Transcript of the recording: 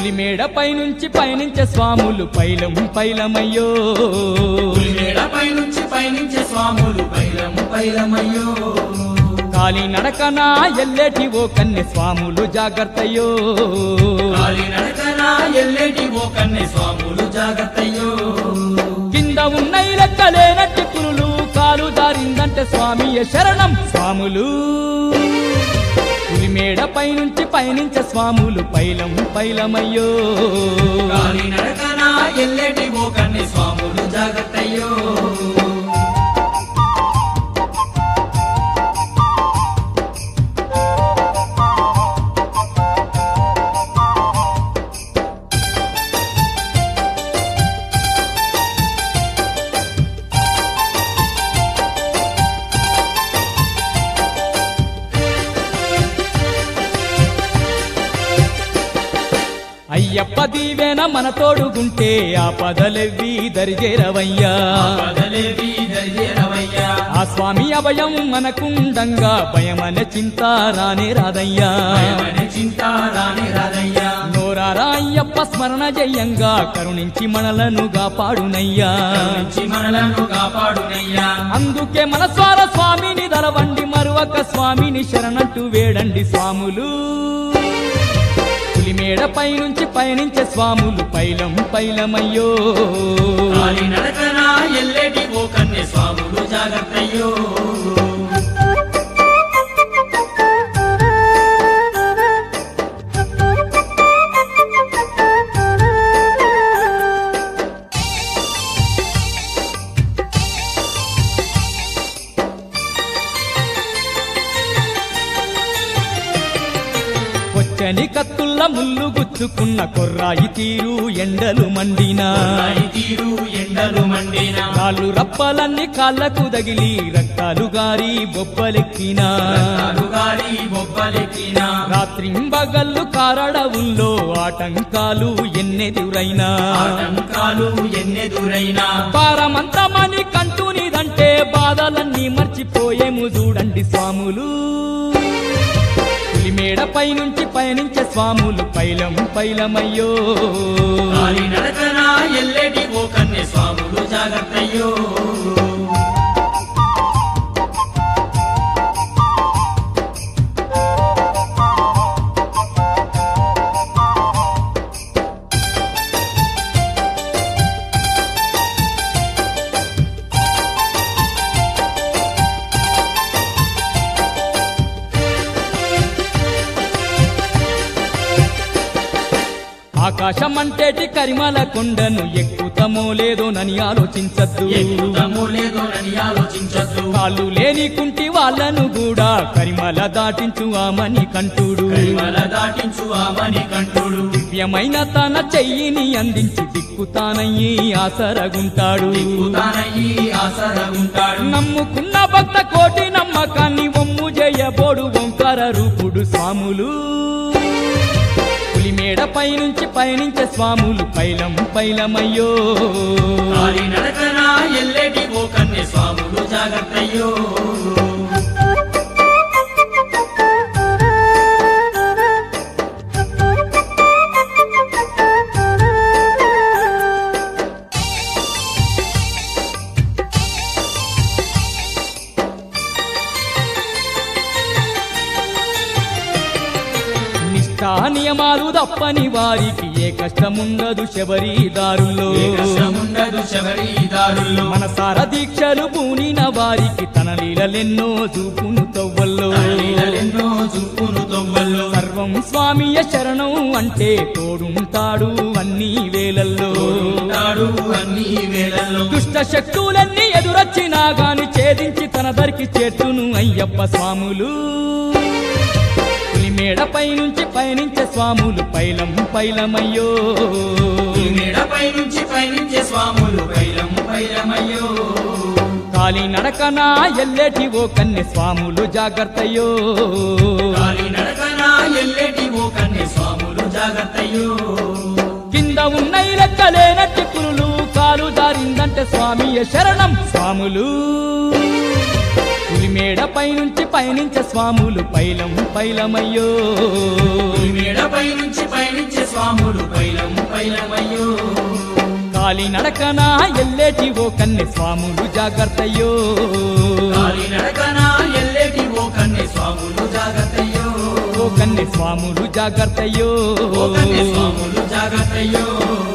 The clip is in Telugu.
పులిమేడపై నుంచి పయనించే స్వాములు పైలం పైలమయ్యో పులిమేడపై నుంచి పయనించే స్వాములు పైలము పైలమయ్యో కాలి నడకనా ఎల్లేటి ఓ కన్నె స్వాములు జాగ్రత్తయ్యో కాలి నడకన ఎల్లేటి ఓ కన్నె స్వాములు జాగ్రత్తయ్యో కింద ఉన్నై లెక్కలేనట్టి పులులు కాలు దారిందంటే స్వామియ శరణం స్వాములు పులిమేడపై నుంచి పయనించే స్వాములు పైలం పైలమయ్యో కాలి నడకన ఎల్లేటి ఓ కన్నె స్వాములు జాగ్రత్తయ్యో అయ్యప్ప దీవెన మన తోడుగుంటే ఆ పదలెవ్వి దరిజేరవయ్యా పదలేవి దరిచేరవయ్యా ఆ స్వామి అభయం మనకుండంగా భయమనే చింత రానే రాదయ్యా భయమనే చింత రాని రాదయ్యా నోరారా అయ్యప్ప స్మరణ జయంగా కరుణించి మనలను కాపాడునయ్యా నుంచి మనలను కాపాడునయ్యా అందుకే మన స్వార స్వామిని దలవండి మరువక స్వామిని శరణంటూ వేడండి స్వాములు పులిమేడపై నుంచి పయనించే స్వాములు పైలం పైలమయ్యో కాలి నడకన ఎల్లేటి ఓ కన్నె స్వాములు జాగ్రత్తయ్యో కొచ్చని కత్తుల్ల ముళ్ళు గుచ్చుకున్న కొర్రాయి తీరు ఎండలు మండినా రాయి తీరు ఎండలు మండినా కాళ్ళు రప్పలన్నీ కాళ్ళకు తగిలి రక్తాలు గారి బొబ్బలెక్కినా గాలి బొబ్బలెక్కినా రాత్రింబగళ్ళు కారడవుల్లో ఆటంకాలు ఎన్నెదురైనా ఆటంకాలు ఎన్నెదురైనా పారమంతమని కంటూనిదంటే బాధలన్నీ మర్చిపోయేము చూడండి స్వాములు పులిమేడపై నుంచి పయనించే స్వాములు పైలం పైలమయ్యో కాలి నడకన ఎల్లేటి ఓ కన్నె స్వాములు జాగ్రత్తయ్యో ఆకాశం అంటేటి కరిమల కొండను ఎక్కుతమో లేదో నని ఆలోచించద్దు ఎక్కుతామో లేదో అని ఆలోచించద్దు కాళ్ళు లేని కుంటి వాళ్ళను కూడా కరిమల దాటించు ఆమని కంటుడు కరిమల దాటించు ఆమని కంటుడు దివ్యమైన తన చెయ్యిని అందించి దిక్కుతానయ్యి ఆసరగుంటాడు తానయ్యి ఆసరగుంటాడు నమ్ముకున్న భక్త కోటి నమ్మకాన్ని ఒమ్ము చేయబోడు ఓంకార రూపుడు స్వాములు పులిమేడపై నుంచి పయనించే స్వాములు పైలం పైలమయ్యో కాలి నడకన ఎల్లేటి ఓ కన్నె స్వాములు జాగ్రత్తయ్యో నిష్ఠా నియమాలు తప్పని వారికి ఏ కష్టముండదు శబరిదారుల్లో ఏ కష్టముండదు శబరిదారుల్లో మనసార దీక్షలు పూనిన వారికి తన లీలలెన్నో చూపును తవ్వల్లో లీలలెన్నో చూపును తొవ్వల్లో సర్వం స్వామియ శరణం అంటే తోడుంటాడు అన్ని వేలల్లో ఉంటాడు అన్ని వేళల్లో దుష్ట శక్తులన్నీ ఎదురొచ్చినా గాని ఛేదించి తన దరికి చేర్చును అయ్యప్ప స్వాములు పులిమేడపై నుంచి పయనించే స్వాములు పైలం పైలమయ్యో ఈ మేడపై నుంచి పయనించే స్వాములు పైలం పైలమయ్యో కాలి నడకనా ఎల్లేటి ఓ కన్నె స్వాములు జాగ్రత్తయ్యో కాలి నడకన ఎల్లేటి ఓ కన్నె స్వాములు జాగ్రత్తయ్యో కింద ఉన్నై లెక్కలేనట్టి పులులు కాలు జారిందంటే స్వామియ శరణం స్వాములు పులిమేడపై నుంచి పయనించే స్వాములు పైలం పైలమయ్యో మేడపై నుంచి పయనించే స్వాములు పైలం పైలమయ్యో కాలి నడకన ఎల్లేటి ఓ కన్నె స్వాములు జాగ్రత్తయ్యో కాలి నడకన ఎల్లేటి ఓ కన్నె స్వాములు జాగ్రత్తయ్యో ఓ కన్నె స్వాములు జాగ్రత్తయ్యో ఓ కన్నె స్వాములు జాగ్రత్తయ్యో